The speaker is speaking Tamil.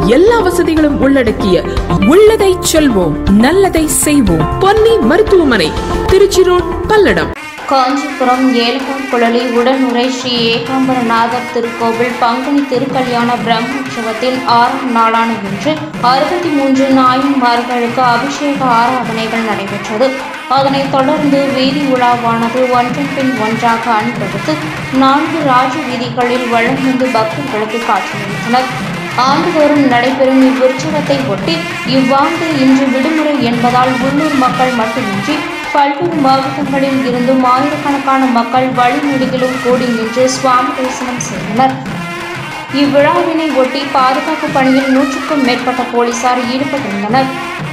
எல்லா வசதிகளும் உள்ளடக்கிய உள்ளதை செல்வோம் நல்லதை செய்வோம் பொன்னி மருத்துவமனை திருச்சி ரோட் பல்லடம் காஞ்சிபுரம் ஏலகார் குழலி உடனுரை ஸ்ரீ ஏகாம்பரநாதர் திருக்கோவில் பங்குனி திருக்கல்யாண பிரம்மோற்சவத்தின் ஆறாம் நாளான இன்று அறுபத்தி மூன்று நாயன்மார்களுக்கு அபிஷேக ஆராதனைகள் நடைபெற்றது அதனைத் தொடர்ந்து வீதி உலாவானது ஒன்றன் பின் ஒன்றாக அணிவகுத்து நான்கு ராஜ வீதிகளில் வலம் வந்து பக்தர்களுக்கு காட்சியளித்தனர் ஆண்டுதோறும் நடைபெறும் இவ்வுற்சவத்தை ஒட்டி இவ்வாண்டு இன்று விடுமுறை என்பதால் உள்ளூர் மக்கள் மட்டுமின்றி பல்வேறு மாவட்டங்களில் இருந்தும் ஆயிரக்கணக்கான மக்கள் வழிநெடுகிலும் கூடி நின்று சுவாமி தரிசனம் செய்தனர் இவ்விழாவினை ஒட்டி பாதுகாப்பு பணியில் நூற்றுக்கும் மேற்பட்ட போலீசார் ஈடுபட்டிருந்தனர்